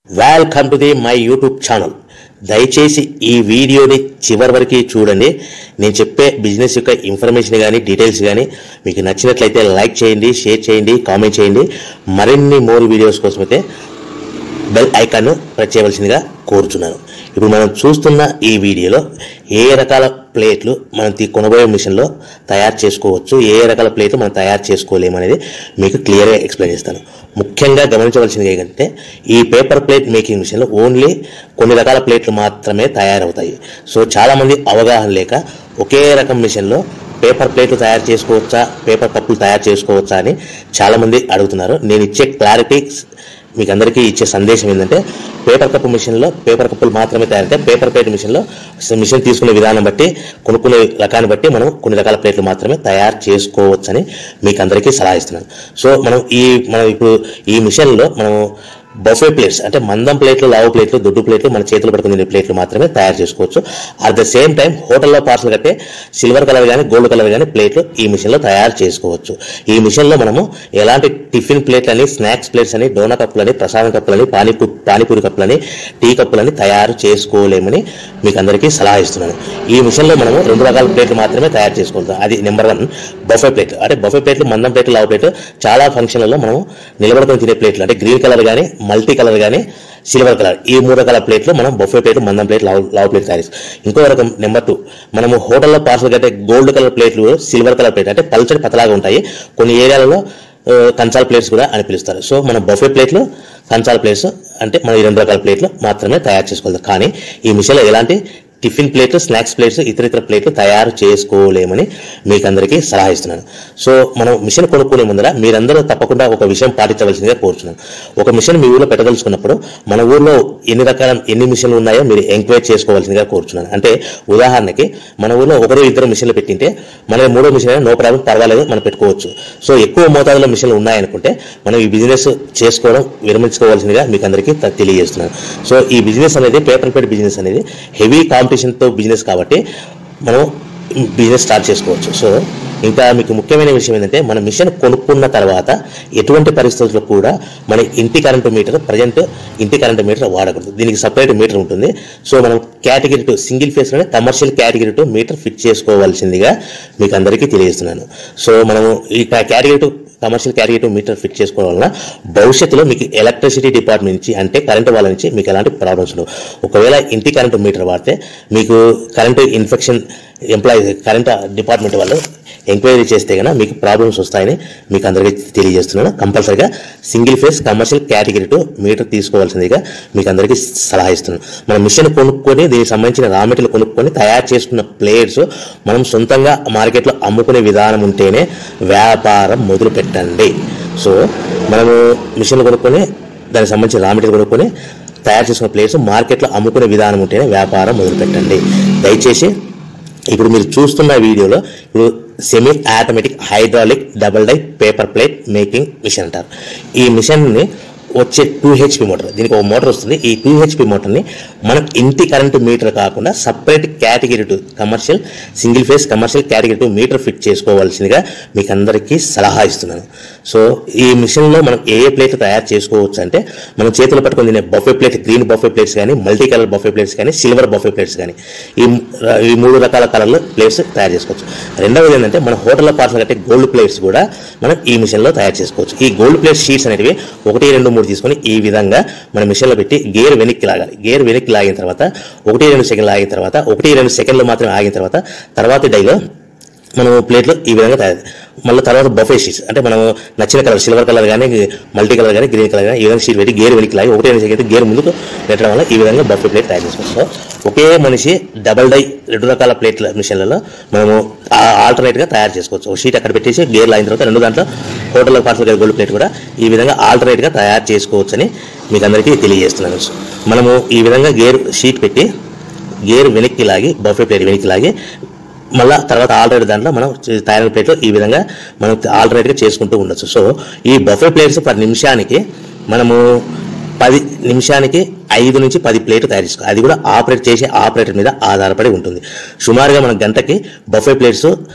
welcome to the my YouTube channel దయచేసి ఈ వీడియోని చివరి వరకు చూడండి నేను చెప్పే బిజినెస్ యొక్క ఇన్ఫర్మేషన్ కానీ డీటెయిల్స్ కానీ మీకు నచ్చినట్లయితే లైక్ చేయండి షేర్ చేయండి కామెంట్ చేయండి మరిన్ని మోర్ వీడియోస్ కోసం అయితే బెల్ ఐకాన్ను ప్రెస్ చేయవలసిందిగా కోరుతున్నాను ఇప్పుడు మనం చూస్తున్న ఈ వీడియోలో ఏ ఏ రకాల ప్లేట్లు మనం తీ- కొనబోయే మిషన్లో తయారు చేసుకోవచ్చు ఏ ఏ రకాల ప్లేట్లు మనం తయారు చేసుకోలేము అనేది మీకు క్లియర్గా ఎక్స్ప్లెయిన్ చేస్తాను ముఖ్యంగా గమనించవలసింది ఏంటంటే ఈ పేపర్ ప్లేట్ మేకింగ్ మిషన్లో ఓన్లీ కొన్ని రకాల ప్లేట్లు మాత్రమే తయారవుతాయి సో చాలామంది అవగాహన లేక ఒకే రకం మిషన్లో పేపర్ ప్లేట్లు తయారు చేసుకోవచ్చా పేపర్ కప్పులు తయారు చేసుకోవచ్చా అని చాలామంది అడుగుతున్నారు నేను ఇచ్చే క్లారిటీ మీకు అందరికీ ఇచ్చే సందేశం ఏంటంటే పేపర్ కప్ మిషన్లో పేపర్ కప్పులు మాత్రమే తయారైతే పేపర్ ప్లేట్ మిషన్లో మిషన్ తీసుకునే విధానం బట్టి కొనుక్కునే రకాన్ని బట్టి మనం కొన్ని రకాల ప్లేట్లు మాత్రమే తయారు చేసుకోవచ్చని మీకు అందరికీ సలహా ఇస్తున్నాను సో మనం ఈ మనం ఇప్పుడు ఈ మిషన్లో మనం బఫే ప్లేట్స్ అంటే మందం ప్లేట్లు లావు ప్లేట్లు దొడ్డు ప్లేట్లు మన చేతులు పట్టుకుని తినే ప్లేట్లు మాత్రమే తయారు చేసుకోవచ్చు అట్ ద సేమ్ టైం హోటల్లో పార్సల్ కట్టే సిల్వర్ కలర్ కానీ గోల్డ్ కలర్ కానీ ప్లేట్లు ఈ మిషన్లో తయారు చేసుకోవచ్చు ఈ మిషన్లో మనము ఎలాంటి టిఫిన్ ప్లేట్లు అని స్నాక్స్ ప్లేట్స్ అని డోనా కప్పులని ప్రసాదం కప్పులని పానీపూ పానీపూరి కప్పులని టీ కప్పులని తయారు చేసుకోలేమని మీకు అందరికీ సలహా ఇస్తున్నాను ఈ మిషన్లో మనము రెండు రకాల ప్లేట్లు మాత్రమే తయారు చేసుకోవచ్చు అది నెంబర్ వన్ బఫే ప్లేట్ అంటే బఫే ప్లేట్లు మందం ప్లేట్లు లావు ప్లేట్లు చాలా ఫంక్షన్లలో మనం నిలబడుకొని తినే ప్లేట్లు అంటే గ్రీన్ కలర్ కానీ మల్టీ కలర్ కానీ సిల్వర్ కలర్ ఈ మూడు రకాల ప్లేట్లు మనం బఫే ప్లేట్లు మందం ప్లేట్ లావు లావు ప్లేట్ తయారు చేస్తాం ఇంకో రకం నెంబర్ టూ మనము హోటల్లో పార్సల్ కట్టే గోల్డ్ కలర్ ప్లేట్లు సిల్వర్ కలర్ ప్లేట్ అంటే పల్చడి పతలాగా ఉంటాయి కొన్ని ఏరియాలలో ఆ, కంచాల ప్లేట్స్ కూడా అని పిలుస్తారు సో మన బఫే ప్లేట్లు కంచాల ప్లేట్స్ అంటే మన ఈ రెండు రకాల ప్లేట్లు మాత్రమే తయారు చేసుకోవాలి కానీ ఈ మిషన్లో ఎలాంటి టిఫిన్ ప్లేట్లు స్నాక్స్ ప్లేట్స్ ఇతర ఇతర ప్లేట్లు తయారు చేసుకోలేమని మీకు అందరికీ సలహా ఇస్తున్నాను సో మనం మిషన్ కొనుక్కునే ముందర మీరందరూ తప్పకుండా ఒక విషయం పాటించవలసిందిగా కోరుతున్నాను ఒక మిషన్ మీ ఊళ్ళో పెట్టదలుచుకున్నప్పుడు మన ఊర్లో ఎన్ని రకాల ఎన్ని మిషన్లు ఉన్నాయో మీరు ఎంక్వైరీ చేసుకోవాల్సిందిగా కోరుతున్నాను అంటే ఉదాహరణకి మన ఊర్లో ఒకరో ఇద్దరు మిషన్లు పెట్టింటే మన మూడో మిషన్ అయినా నో ప్రాబ్లం పర్వాలేదు మనం పెట్టుకోవచ్చు సో ఎక్కువ మోతాదులో మిషన్లు ఉన్నాయనుకుంటే మనం ఈ బిజినెస్ చేసుకోవడం విరమించుకోవాల్సిందిగా మీకు అందరికీ త- తెలియజేస్తున్నాను సో ఈ బిజినెస్ అనేది పేపర్ ప్లేట్ బిజినెస్ అనేది హెవీ కాంపిటీషన్తో బిజినెస్ కాబట్టి మనం బిజినెస్ స్టార్ట్ చేసుకోవచ్చు సో ఇంకా మీకు ముఖ్యమైన విషయం ఏంటంటే మన మిషన్ కొనుక్కున్న తర్వాత ఎటువంటి పరిస్థితుల్లో కూడా మన ఇంటి కరెంటు మీటర్ ప్రజెంట్ ఇంటి కరెంటు మీటర్ వాడకూడదు దీనికి సపరేట్ మీటర్ ఉంటుంది సో మనం కేటగిరీ టూ సింగిల్ ఫేస్లోనే commercial category two meter fit చేసుకోవాల్సిందిగా మీకు అందరికీ తెలియజేస్తున్నాను సో మనము ఈ category two commercial category two meter fit చేసుకోవడం వలన భవిష్యత్తులో మీకు ఎలక్ట్రిసిటీ డిపార్ట్మెంట్ నుంచి అంటే కరెంటు వాళ్ళ నుంచి మీకు ఎలాంటి ప్రాబ్లమ్స్ ఉండవు ఒకవేళ ఇంటి కరెంటు మీటర్ వాడితే మీకు current infection employee current department వాళ్ళు ఎంక్వైరీ చేస్తే కనుక మీకు ప్రాబ్లమ్స్ వస్తాయని మీకు అందరికీ తెలియజేస్తున్నాను కంపల్సరీగా single phase commercial category two meter తీసుకోవాల్సిందిగా మీకు అందరికీ సలహా ఇస్తున్నాను మన మిషన్ కొనుక్కొని దీనికి సంబంధించిన రా మెటీరియల్ కొనుక్కొని తయారు చేసుకున్న ప్లేట్స్ మనం సొంతంగా మార్కెట్లో అమ్ముకునే విధానం ఉంటేనే వ్యాపారం మొదలు పెట్టండి సో మనము మిషన్ కొనుక్కొని దానికి సంబంధించిన రా మెటీరియల్ కొనుక్కొని తయారు చేసుకున్న ప్లేట్స్ మార్కెట్లో అమ్ముకునే విధానం ఉంటేనే వ్యాపారం మొదలు పెట్టండి దయచేసి ఇప్పుడు మీరు చూస్తున్న వీడియోలో ఇప్పుడు semi automatic hydraulic double die paper plate making machine అంటారు ఈ మిషన్ని వచ్చే టూ హెచ్పి మోటార్ దీనికి ఒక మోటార్ వస్తుంది ఈ టూ హెచ్పి మోటార్ని మనం ఇంటి కరెంటు మీటర్ కాకుండా separate category two commercial single phase commercial category two meter fit చేసుకోవాల్సిందిగా మీకు అందరికీ సలహా ఇస్తున్నాను సో ఈ మిషన్లో మనం ఏ ఏ ప్లేట్లు తయారు చేసుకోవచ్చు అంటే మనం చేతులు పట్టుకొని తినే buffet plate green buffet plates కానీ మల్టీ కలర్ బఫే ప్లేట్స్ కానీ సిల్వర్ బఫే ప్లేట్స్ కానీ ఈ ఈ మూడు రకాల కలర్లు ప్లేట్స్ తయారు చేసుకోవచ్చు రెండవది ఏంటంటే మన హోటల్లో పార్సల్ కట్టే గోల్డ్ ప్లేట్స్ కూడా మనం ఈ మిషన్లో తయారు చేసుకోవచ్చు ఈ గోల్డ్ ప్లేట్ షీట్స్ అనేవి ఒకటి రెండు మూడు తీసుకొని ఈ విధంగా మన మిషన్లో పెట్టి గేర్ వెనక్కి లాగాలి గేర్ వెనక్కి లాగిన తర్వాత ఒకటి రెండు సెకండ్లు ఆగిన తర్వాత ఒకటి రెండు సెకండ్లు మాత్రమే ఆగిన తర్వాత తర్వాత డైలో మనం ప్లేట్లు ఈ విధంగా తయారు మళ్ళీ తర్వాత బఫే షీట్స్ అంటే మనం నచ్చిన కలర్ సిల్వర్ కలర్ కానీ మల్టీ కలర్ కానీ గ్రీన్ కలర్ కానీ ఈ విధంగా షీట్ పెట్టి గేర్ వెనక్కి లాగి ఒకటి రెండు సెకండ్ గేర్ ముందుకు పెట్టడం వల్ల ఈ విధంగా బఫే ప్లేట్ తయారు చేసుకోవచ్చు సో ఒకే మనిషి డబల్ డై రెండు రకాల ప్లేట్ల మిషన్లలో మనము ఆల్టర్నేట్గా తయారు చేసుకోవచ్చు ఒక షీట్ అక్కడ పెట్టేసి గేర్ లాగిన తర్వాత రెండు దాంట్లో హోటల్లో పార్సల్ గోల్డ్ ప్లేట్ కూడా ఈ విధంగా ఆల్టర్నేట్గా తయారు చేసుకోవచ్చు అని మీకు అందరికీ తెలియజేస్తున్నాను మనము ఈ విధంగా గేర్ షీట్ పెట్టి గేర్ వెనక్కి లాగి బఫే ప్లేట్ వెనక్కి లాగి మళ్ళా తర్వాత ఆల్రెడీ దాంట్లో మనం చే- తయారైన ప్లేట్లో ఈ విధంగా మనం ఆల్టర్నేట్గా చేసుకుంటూ ఉండొచ్చు సో ఈ బఫే ప్లేట్స్ పర్ నిమిషానికి మనము పది నిమిషానికి ఐదు నుంచి పది ప్లేట్లు తయారు చేసుకోవాలి అది కూడా ఆపరేట్ చేసే ఆపరేటర్ మీద ఆధారపడి ఉంటుంది సుమారుగా మన గంటకి బఫే ప్లేట్స్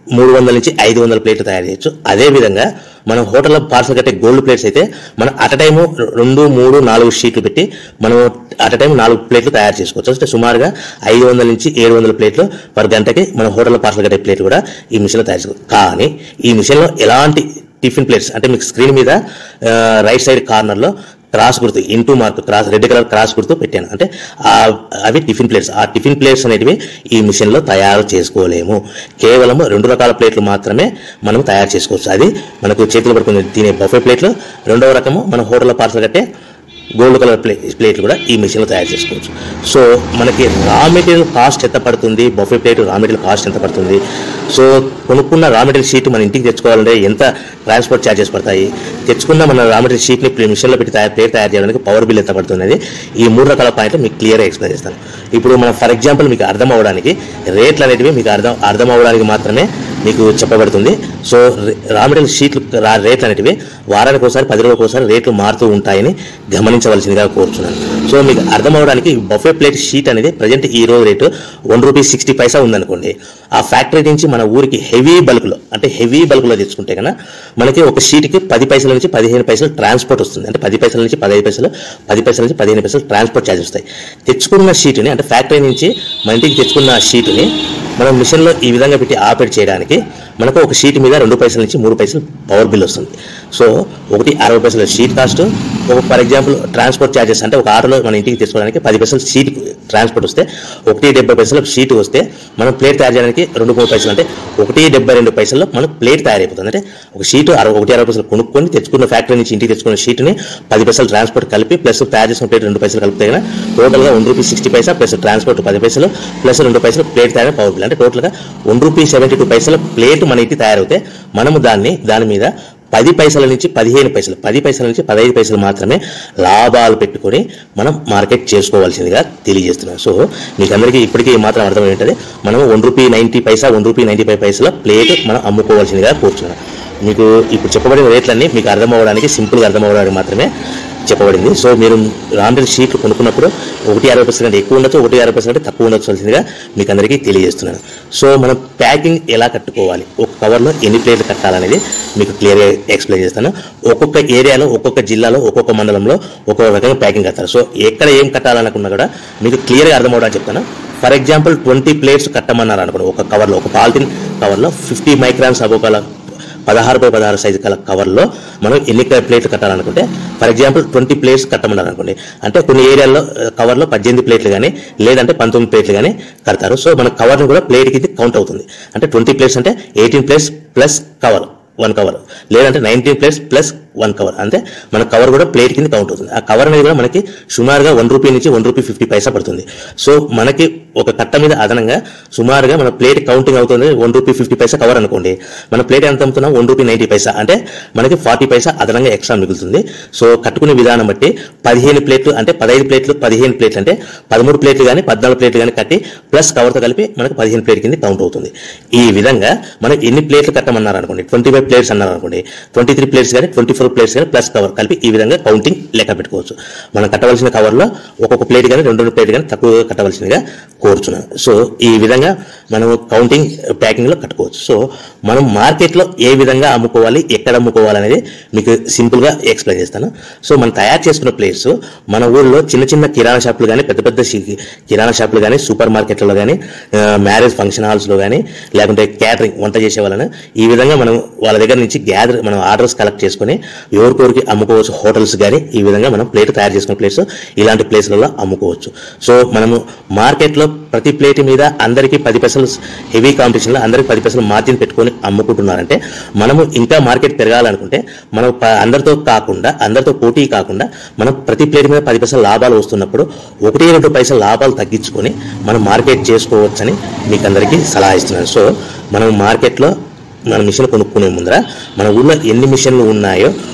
మూడు వందల నుంచి ఐదు వందల ప్లేట్లు తయారు చేయొచ్చు అదేవిధంగా మనం హోటల్లో పార్సల్ కట్టే గోల్డ్ ప్లేట్స్ అయితే మనం అట్ టైము రెండు మూడు నాలుగు షీట్లు పెట్టి మనం అట్ టైం నాలుగు ప్లేట్లు తయారు చేసుకోవచ్చు అంటే సుమారుగా ఐదు వందల నుంచి ఏడు వందల ప్లేట్లు పర్ గంటకి మన హోటల్లో పార్సల్ కట్టే ప్లేట్లు కూడా ఈ మిషన్లో తయారు చేసుకోవచ్చు కానీ ఈ మిషన్లో ఎలాంటి టిఫిన్ ప్లేట్స్ అంటే మీకు స్క్రీన్ మీద ఆ, రైట్ సైడ్ కార్నర్లో క్రాస్ గుర్తు into mark cross red colour cross గుర్తు పెట్టాను అంటే ఆ- అవి టిఫిన్ ప్లేట్స్ ఆ టిఫిన్ ప్లేట్స్ అనేటివి ఈ మిషన్లో తయారు చేసుకోలేము కేవలం రెండు రకాల ప్లేట్లు మాత్రమే మనం తయారు చేసుకోవచ్చు అది మనకు చేతులు పడుకుని తినే బఫే ప్లేట్లు రెండవ రకము మన హోటల్లో పార్సల్ కట్టే గోల్డ్ కలర్ ప్లే ప్లేట్లు కూడా ఈ మిషన్లో తయారు చేసుకోవచ్చు సో మనకి రా మెటీరియల్ కాస్ట్ ఎంత పడుతుంది buffet plate raw material cost ఎంత పడుతుంది సో కొనుక్కున్న రా మెటీరియల్ షీట్ మన ఇంటికి తెచ్చుకోవాలంటే ఎంత ట్రాన్స్పోర్ట్ ఛార్జెస్ పడతాయి తెచ్చుకున్న మన రా మెటీరియల్ షీట్ని ప్లే- మిషన్లో పెట్టి తయారు ప్లేట్ తయారు చేయడానికి పవర్ బిల్ ఎంత పడుతుంది అనేది ఈ మూడు రకాల పాయింట్లు మీకు క్లియర్గా ఎక్స్ప్లెయిన్ చేస్తాను ఇప్పుడు మనం ఫర్ ఎగ్జాంపుల్ మీకు అర్థం అవ్వడానికి రేట్లు అనేటివి మీకు అర్థం అర్థం అవ్వడానికి మాత్రమే మీకు చెప్పబడుతుంది సో రే- రా మెటీరియల్ షీట్లు రా రేట్లు అనేటివి వారానికి ఒకసారి పది రోజులకు ఒకసారి రేట్లు మారుతూ ఉంటాయని గమనించవలసిందిగా కోరుతున్నాను సో మీకు అర్థం అవడానికి బఫే ప్లేట్ షీట్ అనేది ప్రజెంట్ ఈ రోజు rate one rupee sixty paisa ఉందనుకోండి ఆ ఫ్యాక్టరీ నుంచి మన ఊరికి హెవీ బల్క్లో అంటే హెవీ బల్క్లో తెచ్చుకుంటే కన్నా మనకి ఒక షీట్కి పది పైసల నుంచి పదిహేను పైసలు ట్రాన్స్పోర్ట్ వస్తుంది అంటే పది పైసల నుంచి పదిహేను పైసలు పది పైసల నుంచి పదిహేను పైసలు ట్రాన్స్పోర్ట్ ఛార్జ్ వస్తాయి తెచ్చుకున్న షీట్ని అంటే ఫ్యాక్టరీ నుంచి మన ఇంటికి తెచ్చుకున్న షీట్ని మనం మిషన్లో ఈ విధంగా పెట్టి ఆపరేట్ చేయడానికి మనకు ఒక షీట్ మీద రెండు పైసల నుంచి మూడు పైసలు పవర్ బిల్ వస్తుంది సో ఒకటి అరవై పైసల షీట్ కాస్ట్ ఒక ఫర్ ఎగ్జాంపుల్ ట్రాన్స్పోర్ట్ ఛార్జెస్ అంటే ఒక ఆటోలో మన ఇంటికి తెచ్చుకోవడానికి పది పైసలు షీట్ ట్రాన్స్పోర్ట్ వస్తే ఒకటి డెబ్బై పైసలు షీట్ వస్తే మనం ప్లేట్ తయారు చేయడానికి రెండు మూడు పైసలు అంటే ఒకటి డెబ్బై రెండు పైసల్లో మన ప్లేట్ తయారైపోతుంది అంటే ఒక షీట్ అరవై ఒకటి అరవై పైసలు కొనుక్కొని తెచ్చుకున్న ఫ్యాక్టరీ నుంచి ఇంటికి తెచ్చుకున్న షీట్ని పది పైసలు ట్రాన్స్పోర్ట్ కలిపి ప్లస్ తయారు చేసిన ప్లేట్ రెండు పైసలు కలిపితే కనుక టోటల్గా one rupee sixty paisa plus transport పది పైసలు ప్లస్ రెండు పైసలు ప్లేట్ తయారు పవర్ బిల్ అంటే టోటల్గా వన్ రూపీ సెవెంటీ టూ పైసల ప్లేట్ మన ఇంటికి తయారవుతే మనము దాన్ని దాని మీద పది పైసల నుంచి పదిహేను పైసలు పది పైసల నుంచి పదహైదు పైసలు మాత్రమే లాభాలు పెట్టుకొని మనం మార్కెట్ చేసుకోవాల్సిందిగా తెలియజేస్తున్నాం సో మీకు అందరికీ ఇప్పటికీ ఈ మాత్రం అర్థం ఏంటంటే మనం one rupee ninety paisa one rupee ninety five పైసల ప్లేట్ మనం అమ్ముకోవాల్సిందిగా కోరుచున్నాం మీకు ఇప్పుడు చెప్పబడిన రేట్లన్నీ మీకు అర్థం అవ్వడానికి సింపుల్గా అర్థం అవ్వడానికి మాత్రమే చెప్పబడింది సో మీరు రాండల్ షీట్లు కొనుక్కున్నప్పుడు ఒకటి అరవై పర్సెంట్ కంటే ఎక్కువ ఉండొచ్చు ఒకటి అరవై పర్సెంట్ కంటే తక్కువ ఉండొచ్చువలసిందిగా మీకు అందరికీ తెలియజేస్తున్నాను సో మనం ప్యాకింగ్ ఎలా కట్టుకోవాలి ఒక కవర్లో ఎన్ని ప్లేట్లు కట్టాలనేది మీకు క్లియర్గా ఎక్స్ప్లెయిన్ చేస్తాను ఒక్కొక్క ఏరియాలో ఒక్కొక్క జిల్లాలో ఒక్కొక్క మండలంలో ఒక్కొక్క రకంగా ప్యాకింగ్ కట్టాలి సో ఎక్కడ ఏం కట్టాలనుకున్నా కూడా మీకు క్లియర్గా అర్థం అవడానికి చెప్తాను ఫర్ ఎగ్జాంపుల్ ట్వంటీ ప్లేట్స్ కట్టమన్నారు అనుకోండి ఒక కవర్లో ఒక పాలిథిన్ కవర్లో ఫిఫ్టీ మైక్రాన్స్ అబోకాల పదహారు బై పదహారు సైజు కల కవర్లో మనం ఎన్ని ప్లేట్లు కట్టాలనుకుంటే ఫర్ ఎగ్జాంపుల్ ట్వంటీ ప్లేట్స్ కట్టమన్నారు అనుకోండి అంటే కొన్ని ఏరియాల్లో ఆ, కవర్లో పద్దెనిమిది ప్లేట్లు కానీ లేదంటే పంతొమ్మిది ప్లేట్లు కానీ కడతారు సో మన కవర్ని కూడా ప్లేట్ కింద కౌంట్ అవుతుంది అంటే ట్వంటీ ప్లేట్స్ అంటే eighteen plates plus cover one cover లేదంటే nineteen plates plus one cover అంటే మన కవర్ కూడా ప్లేట్ కింద కౌంట్ అవుతుంది ఆ కవర్ అనేది కూడా మనకి సుమారుగా వన్ రూపీ నుంచి వన్ రూపీ ఫిఫ్టీ పైసా పడుతుంది సో మనకి ఒక కట్ట మీద అదనంగా సుమారుగా మన ప్లేట్ కౌంటింగ్ అవుతుంది one rupee fifty paisa cover అనుకోండి మన ప్లేట్ ఎంత అమ్ముతున్నాం వన్ రూపీ నైంటీ పైసా అంటే మనకి ఫార్టీ పైసా అదనంగా ఎక్స్ట్రా మిగులుతుంది సో కట్టుకునే విధానం బట్టి పదిహేను ప్లేట్లు అంటే పదహైదు ప్లేట్లు పదిహేను ప్లేట్లు అంటే పదమూడు ప్లేట్లు కానీ పద్నాలుగు ప్లేట్లు కానీ కట్టి ప్లస్ కవర్తో కలిపి మనకు పదిహేను ప్లేట్ కింద కౌంట్ అవుతుంది ఈ విధంగా మనం ఎన్ని ప్లేట్లు కట్టమన్నారు అనుకోండి ట్వంటీ ఫైవ్ ప్లేట్స్ అన్నారు అనుకోండి ట్వంటీ త్రీ ప్లేట్స్ కానీ ట్వంటీ ఫోర్ ప్లేట్స్ కానీ ప్లస్ కవర్ కలిపి ఈ విధంగా కౌంటింగ్ లెక్క పెట్టుకోవచ్చు మనం కట్టవలసిన కవర్లో ఒక్కొక్క ప్లేట్ కానీ రెండు రెండు ప్లేట్ కానీ తక్కువగా కట్టవలసిందిగా కోరుచున్నాను సో ఈ విధంగా మనం కౌంటింగ్ ప్యాకింగ్లో కట్టుకోవచ్చు సో మనం మార్కెట్లో ఏ విధంగా అమ్ముకోవాలి ఎక్కడ అమ్ముకోవాలి అనేది మీకు సింపుల్గా ఎక్స్ప్లెయిన్ చేస్తాను సో మనం తయారు చేసుకున్న ప్లేస్ మన ఊళ్ళో చిన్న చిన్న కిరాణా షాపులు కానీ పెద్ద పెద్ద షి- కిరాణా షాపులు కానీ సూపర్ మార్కెట్లలో కానీ మ్యారేజ్ ఫంక్షన్ హాల్స్లో కానీ లేకుంటే క్యాటరింగ్ వంట చేసే వాళ్ళని ఈ విధంగా మనం వాళ్ళ దగ్గర నుంచి గ్యాదర్ మనం ఆర్డర్స్ కలెక్ట్ చేసుకొని ఎవరికొరికి అమ్ముకోవచ్చు హోటల్స్ కానీ ఈ విధంగా మనం ప్లేట్ తయారు చేసుకున్న ప్లేస్ ఇలాంటి ప్లేస్లలో అమ్ముకోవచ్చు సో మనము మార్కెట్లో ప్రతి ప్లేట్ మీద అందరికీ పది పైసలు హెవీ కాంపిటీషన్లో అందరికి పది పైసలు మార్జిన్ పెట్టుకొని అమ్ముకుంటున్నారంటే మనము ఇంకా మార్కెట్ పెరగాలనుకుంటే మనం ప- అందరితో కాకుండా అందరితో పోటీ కాకుండా మనం ప్రతి ప్లేట్ మీద పది పైసలు లాభాలు వస్తున్నప్పుడు ఒకటి రెండు పైసలు లాభాలు తగ్గించుకొని మనం మార్కెట్ చేసుకోవచ్చని మీకు అందరికీ సలహా ఇస్తున్నాను సో మనం మార్కెట్లో మన మిషన్ కొనుక్కునే ముందర మన ఊళ్ళో ఎన్ని మిషన్లు ఉన్నాయో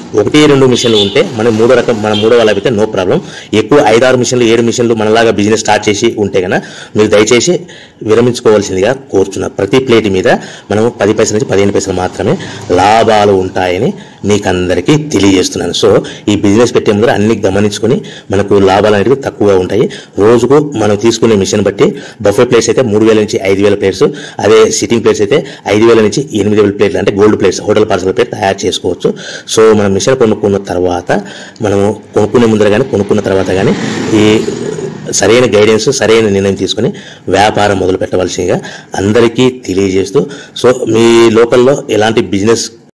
ఒకటి రెండు మిషన్లు ఉంటే మనం మూడో రకం మన మూడో వాళ్ళ అయితే నో ప్రాబ్లం ఎక్కువ ఐదారు మిషన్లు ఏడు మిషన్లు మనలాగా బిజినెస్ స్టార్ట్ చేసి ఉంటే కనుక మీరు దయచేసి విరమించుకోవాల్సిందిగా కోరుచున్నా ప్రతి ప్లేట్ మీద మనం పది పైసల నుంచి పదిహేను పైసలు మాత్రమే లాభాలు ఉంటాయని మీకు అందరికీ తెలియజేస్తున్నాను సో ఈ బిజినెస్ పెట్టే ముందర అన్ని గమనించుకొని మనకు లాభాలు అనేవి తక్కువగా ఉంటాయి రోజుకు మనం తీసుకునే మిషన్ బట్టి బఫే ప్లేట్స్ అయితే మూడు వేల నుంచి ఐదు వేల ప్లేట్స్ అదే సిట్టింగ్ ప్లేట్స్ అయితే ఐదు వేల నుంచి ఎనిమిది వేల ప్లేట్లు అంటే gold plates hotel parcel plate తయారు చేసుకోవచ్చు సో మనం మిషన్ కొనుక్కున్న తర్వాత మనము కొనుక్కునే ముందర కానీ కొనుక్కున్న తర్వాత కానీ ఈ సరైన గైడెన్స్ సరైన నిర్ణయం తీసుకొని వ్యాపారం మొదలు పెట్టవలసిందిగా అందరికీ తెలియజేస్తూ సో మీ లోకల్లో ఎలాంటి బిజినెస్